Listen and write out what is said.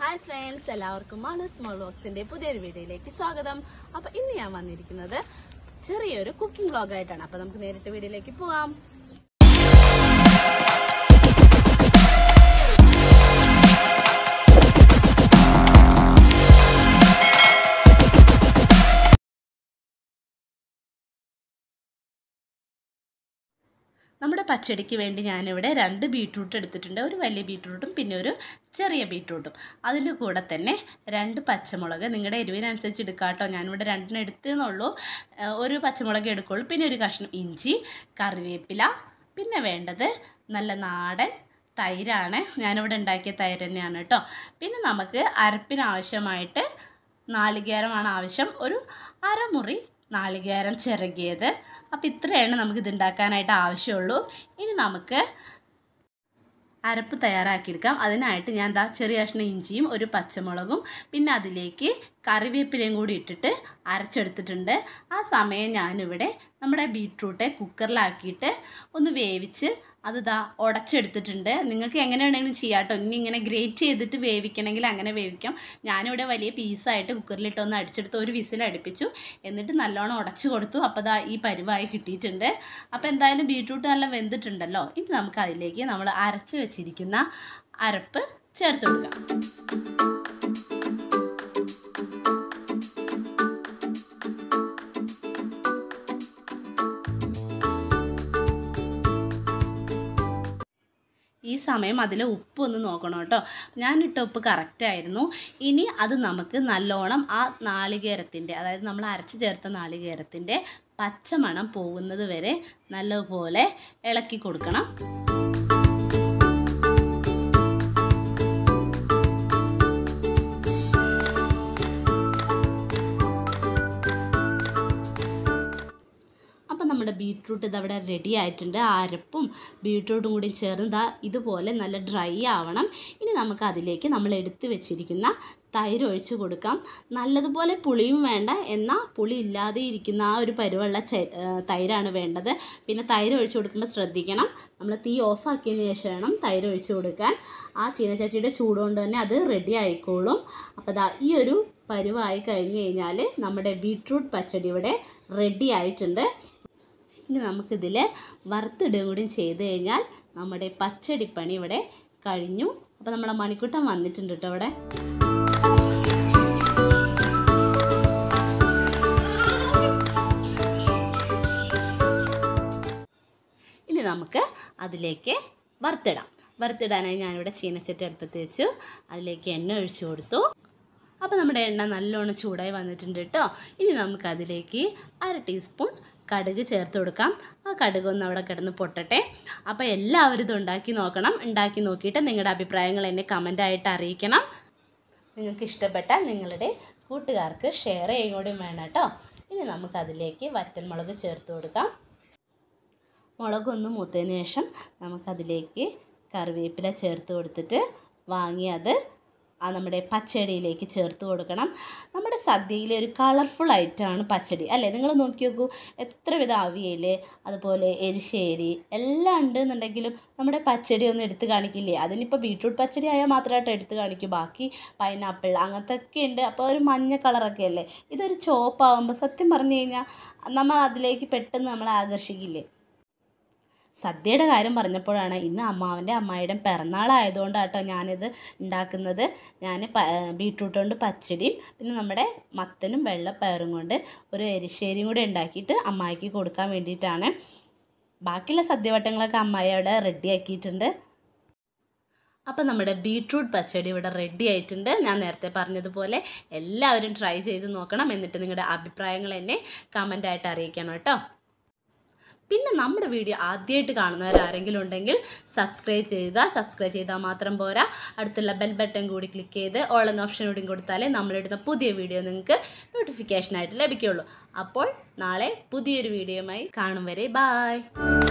hi friends എല്ലാവർക്കും മാണസ് small ബോക്സിന്റെ പുതിയൊരു വീഡിയോയിലേക്ക് സ്വാഗതം അപ്പൊ ഇന്ന് ഞാൻ വന്നിരിക്കുന്നത് ചെറിയൊരു കുക്കിംഗ് വ്ളോഗ് ആയിട്ടാണ് അപ്പൊ നമുക്ക് നേരിട്ട് വീഡിയോയിലേക്ക് പോവാം നമ്മുടെ പച്ചടിക്ക് വേണ്ടി ഞാനിവിടെ രണ്ട് ബീട്രൂട്ട് എടുത്തിട്ടുണ്ട് ഒരു വലിയ ബീട്രൂട്ടും പിന്നെ ഒരു ചെറിയ ബീട്രൂട്ടും അതിൻ്റെ കൂടെ തന്നെ രണ്ട് പച്ചമുളക് നിങ്ങളുടെ എരിവിനനുസരിച്ച് എടുക്കാം കേട്ടോ ഞാനിവിടെ രണ്ടിനും എടുത്തെന്നുള്ളൂ ഏഹ് ഒരു പച്ചമുളക് എടുക്കുള്ളൂ പിന്നെ ഒരു കഷ്ണം ഇഞ്ചി കറിവേപ്പില പിന്നെ വേണ്ടത് നല്ല നാടൻ തൈരാണ് ഞാനിവിടെ ഉണ്ടാക്കിയ തൈര് തന്നെയാണ് കേട്ടോ പിന്നെ നമുക്ക് അരപ്പിന് ആവശ്യമായിട്ട് നാളികേരമാണ് ആവശ്യം ഒരു അരമുറി നാളികേരം ചിറകിയത് അപ്പോൾ ഇത്രയാണ് നമുക്ക് ഇത് ഉണ്ടാക്കാനായിട്ട് ആവശ്യമുള്ളൂ ഇനി നമുക്ക് അരപ്പ് തയ്യാറാക്കിയെടുക്കാം അതിനായിട്ട് ഞാൻ ദാ ചെറിയ കഷ്ണം ഇഞ്ചിയും ഒരു പച്ചമുളകും പിന്നെ അതിലേക്ക് കറിവേപ്പിലയും കൂടി ഇട്ടിട്ട് അരച്ചെടുത്തിട്ടുണ്ട് ആ സമയം ഞാനിവിടെ നമ്മുടെ ബീട്രൂട്ട് കുക്കറിലാക്കിയിട്ട് ഒന്ന് വേവിച്ച് അത് ദാ ഉടച്ചെടുത്തിട്ടുണ്ട് നിങ്ങൾക്ക് എങ്ങനെ വേണമെങ്കിലും ചെയ്യാം കേട്ടോ ഇനി ഇങ്ങനെ ഗ്രേറ്റ് ചെയ്തിട്ട് വേവിക്കണമെങ്കിൽ അങ്ങനെ വേവിക്കാം ഞാനിവിടെ വലിയ പീസായിട്ട് കുക്കറിലിട്ട് ഒന്ന് അടിച്ചെടുത്ത് ഒരു വിസിൽ അടുപ്പിച്ചു എന്നിട്ട് നല്ലോണം ഉടച്ചു കൊടുത്തു അപ്പോൾ ദാ ഈ പരുവായി കിട്ടിയിട്ടുണ്ട് അപ്പോൾ എന്തായാലും ബീട്രൂട്ട് നല്ല വെന്തിട്ടുണ്ടല്ലോ ഇനി നമുക്ക് അതിലേക്ക് നമ്മൾ അരച്ച് വെച്ചിരിക്കുന്ന അരപ്പ് ചേർത്ത് കൊടുക്കാം ഈ സമയം അതിൽ ഉപ്പ് ഒന്ന് നോക്കണം കേട്ടോ ഞാനിട്ട ഉപ്പ് കറക്റ്റായിരുന്നു ഇനി അത് നമുക്ക് നല്ലോണം ആ നാളികേരത്തിൻ്റെ അതായത് നമ്മൾ അരച്ച് ചേർത്ത നാളികേരത്തിൻ്റെ പച്ചമണം പോകുന്നത് വരെ നല്ലതുപോലെ ഇളക്കി കൊടുക്കണം അപ്പം നമ്മുടെ ബീട്രൂട്ട് ഇതവിടെ റെഡി ആയിട്ടുണ്ട് ആ അരപ്പും ബീട്രൂട്ടും കൂടി ചേർന്ന് ദാ ഇതുപോലെ നല്ല ഡ്രൈ ആവണം ഇനി നമുക്ക് അതിലേക്ക് നമ്മൾ എടുത്ത് വെച്ചിരിക്കുന്ന തൈര് ഒഴിച്ച് കൊടുക്കാം നല്ലതുപോലെ പുളിയും വേണ്ട എന്നാൽ പുളി ഇല്ലാതെ ഇരിക്കുന്ന ആ ഒരു പരുവുള്ള ചെ- ഏ, തൈരാണ് വേണ്ടത് പിന്നെ തൈര് ഒഴിച്ച് കൊടുക്കുമ്പോൾ ശ്രദ്ധിക്കണം നമ്മൾ തീ ഓഫാക്കിയതിന് ശേഷം വേണം തൈര് ഒഴിച്ച് കൊടുക്കാൻ ആ ചീനച്ചട്ടിയുടെ ചൂടുകൊണ്ട് തന്നെ അത് റെഡി ആയിക്കോളും അപ്പോൾ ദാ ഈ ഒരു പരുവായി കഴിഞ്ഞ് കഴിഞ്ഞാൽ നമ്മുടെ ബീട്രൂട്ട് പച്ചടി ഇവിടെ റെഡി ആയിട്ടുണ്ട് ഇനി നമുക്കിതിൽ വറുത്തിടുകയും കൂടി ചെയ്ത് കഴിഞ്ഞാൽ നമ്മുടെ പച്ചടിപ്പണി ഇവിടെ കഴിഞ്ഞു അപ്പോൾ നമ്മളെ മണിക്കുട്ടൻ വന്നിട്ടുണ്ട് കേട്ടോ ഇവിടെ ഇനി നമുക്ക് അതിലേക്ക് വറുത്തിടാം വറുത്തിടാനായി ഞാനിവിടെ ചീനച്ചട്ടി അടുപ്പത്ത് വെച്ചു അതിലേക്ക് എണ്ണ ഒഴിച്ചു കൊടുത്തു അപ്പോൾ നമ്മുടെ എണ്ണ നല്ലോണം ചൂടായി വന്നിട്ടുണ്ട് കേട്ടോ ഇനി നമുക്ക് അതിലേക്ക് അര ടീസ്പൂൺ കടുക് ചേർത്ത് കൊടുക്കാം ആ കടുക് ഒന്ന് അവിടെ കിടന്ന് പൊട്ടട്ടെ അപ്പോൾ എല്ലാവരും ഇത് ഉണ്ടാക്കി നോക്കണം ഉണ്ടാക്കി നോക്കിയിട്ട് നിങ്ങളുടെ അഭിപ്രായങ്ങൾ എന്നെ കമൻ്റായിട്ട് അറിയിക്കണം നിങ്ങൾക്ക് ഇഷ്ടപ്പെട്ടാൽ നിങ്ങളുടെ കൂട്ടുകാർക്ക് ഷെയർ ചെയ്യുകയും കൂടി വേണം കേട്ടോ ഇനി നമുക്കതിലേക്ക് വറ്റൽമുളക് ചേർത്ത് കൊടുക്കാം മുളകൊന്ന് മൂത്തതിന് ശേഷം നമുക്കതിലേക്ക് കറിവേപ്പില ചേർത്ത് കൊടുത്തിട്ട് വാങ്ങി അത് ആ നമ്മുടെ പച്ചടിയിലേക്ക് ചേർത്ത് കൊടുക്കണം നമ്മുടെ സദ്യയിലെ ഒരു കളർഫുൾ ഐറ്റമാണ് പച്ചടി അല്ലേ നിങ്ങൾ നോക്കി നോക്കൂ എത്ര വിധ അവിയൽ അതുപോലെ എരിശ്ശേരി എല്ലാം ഉണ്ട് എന്നുണ്ടെങ്കിലും നമ്മുടെ പച്ചടി ഒന്ന് എടുത്ത് കാണിക്കില്ലേ അതിനിപ്പോൾ ബീട്രൂട്ട് പച്ചടി ആയാൽ മാത്രമായിട്ട് എടുത്ത് കാണിക്കൂ ബാക്കി പൈനാപ്പിൾ അങ്ങനത്തെ ഒക്കെ ഉണ്ട് അപ്പോൾ ഒരു മഞ്ഞ കളറൊക്കെ അല്ലേ ഇതൊരു ചോപ്പാകുമ്പോൾ സത്യം പറഞ്ഞു കഴിഞ്ഞാൽ നമ്മൾ അതിലേക്ക് പെട്ടെന്ന് നമ്മളെ ആകർഷിക്കില്ലേ സദ്യയുടെ കാര്യം പറഞ്ഞപ്പോഴാണ് ഇന്ന് അമ്മാവൻ്റെ അമ്മായിയുടെ പിറന്നാളായതുകൊണ്ടാട്ടോ ഞാനിത് ഉണ്ടാക്കുന്നത് ഞാൻ പ ബീട്രൂട്ട് കൊണ്ട് പച്ചടിയും പിന്നെ നമ്മുടെ മത്തനും വെള്ളപ്പയറും കൊണ്ട് ഒരു എരിശ്ശേരിയും കൂടെ ഉണ്ടാക്കിയിട്ട് അമ്മായിക്ക് കൊടുക്കാൻ വേണ്ടിയിട്ടാണ് ബാക്കിയുള്ള സദ്യവട്ടങ്ങളൊക്കെ അമ്മായി അവിടെ റെഡി ആക്കിയിട്ടുണ്ട് അപ്പം നമ്മുടെ ബീട്രൂട്ട് പച്ചടി ഇവിടെ റെഡി ആയിട്ടുണ്ട് ഞാൻ നേരത്തെ പറഞ്ഞതുപോലെ എല്ലാവരും ട്രൈ ചെയ്ത് നോക്കണം എന്നിട്ട് നിങ്ങളുടെ അഭിപ്രായങ്ങൾ എന്നെ കമൻ്റായിട്ട് അറിയിക്കണം കേട്ടോ പിന്നെ നമ്മുടെ വീഡിയോ ആദ്യമായിട്ട് കാണുന്നവർ ആരെങ്കിലും ഉണ്ടെങ്കിൽ സബ്സ്ക്രൈബ് ചെയ്യുക സബ്സ്ക്രൈബ് ചെയ്താൽ മാത്രം പോരാ അടുത്തുള്ള ബെൽ ബട്ടൺ കൂടി ക്ലിക്ക് ചെയ്ത് ഓൾ എന്ന ഓപ്ഷൻ കൂടി കൊടുത്താലേ നമ്മളിടുന്ന പുതിയ വീഡിയോ നിങ്ങൾക്ക് നോട്ടിഫിക്കേഷനായിട്ട് ലഭിക്കുകയുള്ളൂ അപ്പോൾ നാളെ പുതിയൊരു വീഡിയോയുമായി കാണും വരെ ബായ്